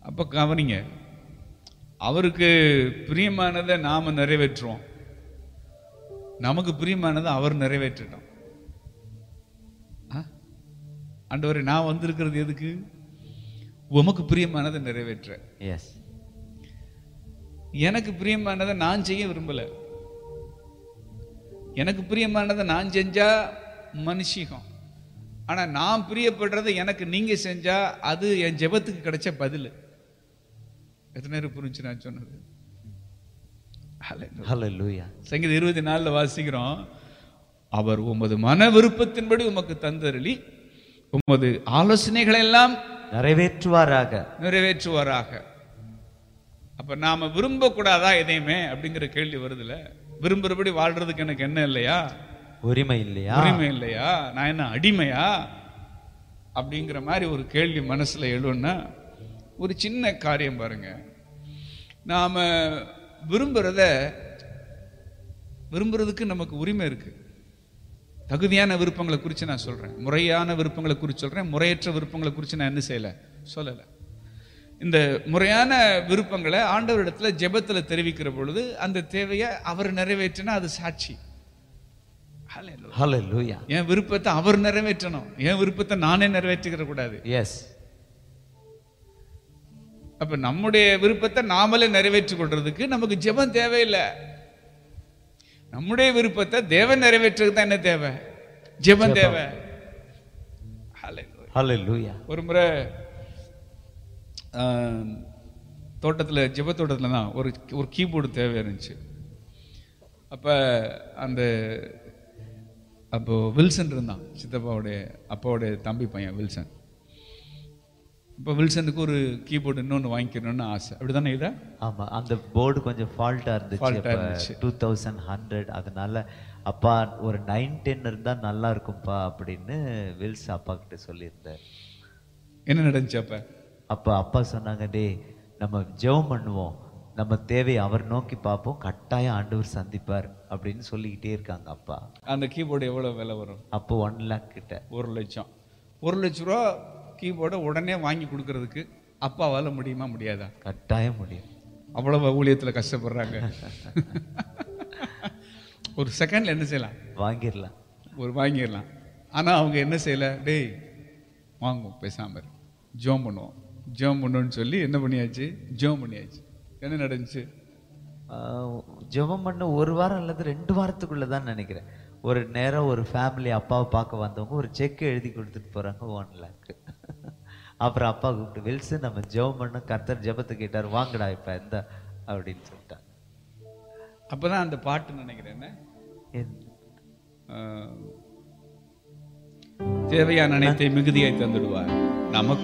அப்போ கவனிங்க அவருக்கு பிரியமானதை நாம நிறைவேற்றுவோம் நமக்கு பிரியமானதை அவர் நிறைவேற்றட்டும் ஆ? ஆண்டவரே நான் வந்திருக்கிறது எதுக்கு உமக்கு பிரியமானதை நிறைவேற்ற எஸ் எனக்கு பிரியமானதை நான் செய்ய விரும்பல எனக்கு பிரியமானதை நான் செஞ்சா மனுஷிகம் ஆனா நான் பிரியப்படுறதை எனக்கு நீங்க செஞ்சா அது என் ஜெபத்துக்கு கிடைச்ச பதில் எத்தனை நேரம் புரிஞ்சு நான் சொன்னது Hallelujah. ஹalleluya சங்கீதம் இருபத்தி நாலுல வாசிக்கிறோம் அவர் உமது மன விருப்பத்தின்படி உமக்கு தந்தருளி உமது ஆலோசனைகளை எல்லாம் நிறைவேற்றுவாராக நிறைவேற்றுவாராக அப்ப நாம விரும்பக்கூடாதா எதையுமே அப்படிங்கிற கேள்வி வருதுல விரும்புறபடி வாழ்றதுக்கு எனக்கு என்ன இல்லையா உரிமை இல்லையா உரிமை இல்லையா நான் என்ன அடிமையா அப்படிங்கிற மாதிரி ஒரு கேள்வி மனசுல எழுன்னா ஒரு சின்ன காரியம் பாருங்க நாம விரும்புறத விரும்புறதுக்கு நமக்கு உரிமை இருக்கு தகுதியான விருப்பங்களை குறித்து நான் சொல்றேன் முறையான விருப்பங்களை குறித்து சொல்றேன் முறையற்ற விருப்பங்களை குறித்து நான் என்ன செய்யல சொல்லலை இந்த முறையான விருப்பங்களை ஆண்டவரிடத்துல ஜெபத்துல தெரிவிக்கிற பொழுது அந்த தேவையை அவர் நிறைவேற்றினா அது சாட்சி Hallelujah. ஹalleluya என் விருப்பத்தை அவர் நிறைவேற்றணும் என் விருப்பத்தை நானே நிறைவேற்றிக்கிற கூடாது எஸ் அப்ப நம்முடைய விருப்பத்தை நாமளே நிறைவேற்றிக் கொள்றதுக்கு நமக்கு ஜெபம் தேவையில்லை நம்முடைய விருப்பத்தை தேவன் நிறைவேற்றுறதுக்கு தான் என்ன தேவை ஜெபம் தேவை Hallelujah. ஹalleluya ஒரு முறை ஆஹ், தோட்டத்துல ஜெப தோட்டத்துல தான் ஒரு ஒரு கீபோர்டு தேவை இருந்துச்சு அப்ப அந்த அப்போ வில்சன் இருந்தான் சித்தப்பாவுடைய அப்பாவுடைய தம்பி பையன் வில்சன் இப்போ வில்சனுக்கு ஒரு கீபோர்டு இன்னொன்று வாங்கிக்கணும்னு ஆசை அப்படிதானே இதா ஆமா அந்த போர்டு கொஞ்சம் ஃபால்ட்டா Fault ஆ இருந்துச்சு இருந்துச்சு. டூ தௌசண்ட் ஹண்ட்ரட் அதனால அப்பா ஒரு நைன் டென் இருந்தா நல்லா இருக்கும்பா அப்படின்னு வில்ஸ் அப்பா கிட்ட சொல்லியிருந்தார் என்ன நடந்துச்சு அப்ப அப்ப அப்பா சொன்னாங்க டேய் நம்ம ஜெபம் பண்ணுவோம் நம்ம தேவையை அவர் நோக்கி பார்ப்போம் கட்டாயம் ஆண்டவர் சந்திப்பார் அப்படின்னு சொல்லிக்கிட்டே இருக்காங்க அப்பா அந்த கீபோர்டு எவ்வளவு விலை வரும் அப்போ ஒன் லேக் கிட்ட ஒரு லட்சம் ஒரு லட்ச ரூபா கீபோர்டை உடனே வாங்கி கொடுக்கறதுக்கு அப்பாவால முடியுமா முடியாதா கட்டாயம் முடியும் அவ்வளவு ஊழியத்துல கஷ்டப்படுறாங்க ஒரு செகண்ட்ல என்ன செய்யலாம் வாங்கிடலாம் ஒரு வாங்கிடலாம் ஆனா அவங்க என்ன செய்யல டேய் வாங்குவோம் பேசாம இரு. ஜோம் பண்ணுவோம் ஜோம் பண்ணுவோம்னு சொல்லி என்ன பண்ணியாச்சு ஜோம் பண்ணியாச்சு என்ன நடந்துச்சு ஆஹ் ஜெபம் பண்ண ஒரு வாரம் அல்லது ரெண்டு வாரத்துக்குள்ள தான் நினைக்கிறேன் ஒரு நேரம் ஒரு ஃபேமிலி அப்பாவை பார்க்க வந்தவங்க ஒரு செக் எழுதி கொடுத்துட்டு போறாங்க ஒன் லேக் அப்புறம் அப்பா கூப்பிட்டு வில்சன் நம்ம ஜெபம் பண்ண கர்த்தர் ஜெபத்தை கேட்டார் வாங்கடா இப்ப எந்த அப்படின்னு சொல்லிட்டாங்க அப்பதான் அந்த பாட்டு நினைக்கிறேன் என்ன? என்- ஆஹ், தேவையான அனைத்தை மிகுதியாய் தந்துடுவார் நமக்கு